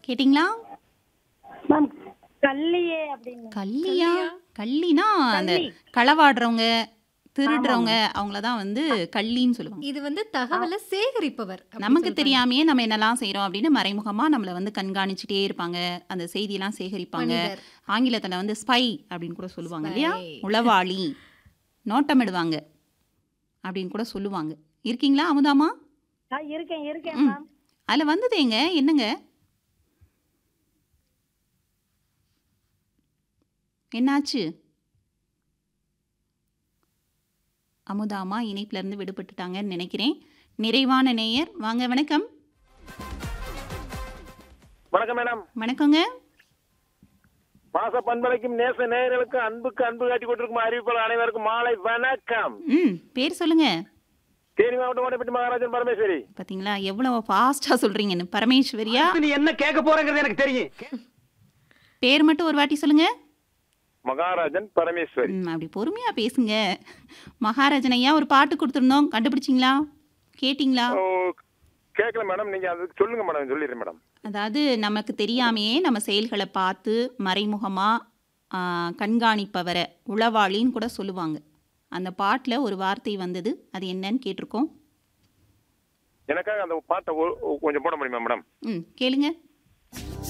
கேட்டிங்களா மேம் கல்லியே அப்படின்னு கள்ளியா கள்ளினா அந்த கள்ளி. களவாடுறவங்க திருடுறவங்க அவங்கள தான் வந்து கள்ளின்னு சொல்லுவாங்க இது வந்து தகவலை சேகரிப்பவர் அப்படி நமக்கு சொல்றாங்க. தெரியாமையே நம்ம என்னெல்லாம் செய்றோம் அப்படின்னு மறைமுகமா நம்மள வந்து கண்காணிச்சுட்டே இருப்பாங்க அந்த செய்தியெல்லாம் சேகரிப்பாங்க மனிதர். ஆங்கிலத்துல வந்து ஸ்பை அப்படின்னு கூட சொல்லுவாங்க இல்லையா Spy. உளவாளி நோட்டமிடுவாங்க அப்படின்னு கூட சொல்லுவாங்க இருக்கீங்களா அமுதாமா ஆ, இருக்கேன் இருக்கேன் ம். மேம் அதில் வந்ததேங்க என்னங்க என்னாச்சு அமுதாமா இணைப்புல இருந்து விடுபட்டுட்டாங்கன்னு நினைக்கிறேன் நிறைவான நேயர் வாங்க வணக்கம் வணக்கம் மேடம் வணக்கங்க மாச பண்பலைக்கும் நேச நேயர்களுக்கும் அன்புக்கு அன்பு காட்டி கொண்டிருக்கும் அறிவிப்பாளர் அனைவருக்கும் மாலை வணக்கம் ம் பேர் சொல்லுங்க தேனி மாவட்டம் ஓட்டப்பட்டி மகாராஜன் பரமேஸ்வரி பாத்தீங்களா எவ்வளவு ஃபாஸ்டா சொல்றீங்கன்னு பரமேஸ்வரியா நீ என்ன கேட்க போறங்கிறது எனக்கு தெரியும் பேர் மட்டும் ஒரு வாட்டி சொல்லுங்க மகாராஜன் பரமேஸ்வரி ம் அப்படி பொறுமையா பேசுங்க மகாராஜன் ஐயா ஒரு பாட்டு கொடுத்துருந்தோம் கண்டுபிடிச்சிங்களா கேட்டிங்களா ஓ, கேட்கல மேடம் நீங்க அதுக்கு சொல்லுங்க மேடம் சொல்லிடுறேன் மேடம் அதாவது நமக்கு தெரியாமையே நம்ம செயல்களை பார்த்து மறைமுகமாக கண்காணிப்பவரை உளவாளின்னு கூட சொல்லுவாங்க அந்த பாட்டில் ஒரு வார்த்தை வந்தது அது என்னன்னு கேட்டிருக்கோம் எனக்காக அந்த பாட்டை ஒ- ஒ- கொஞ்சம் போட முடியுமா மேடம் ம் கேளுங்க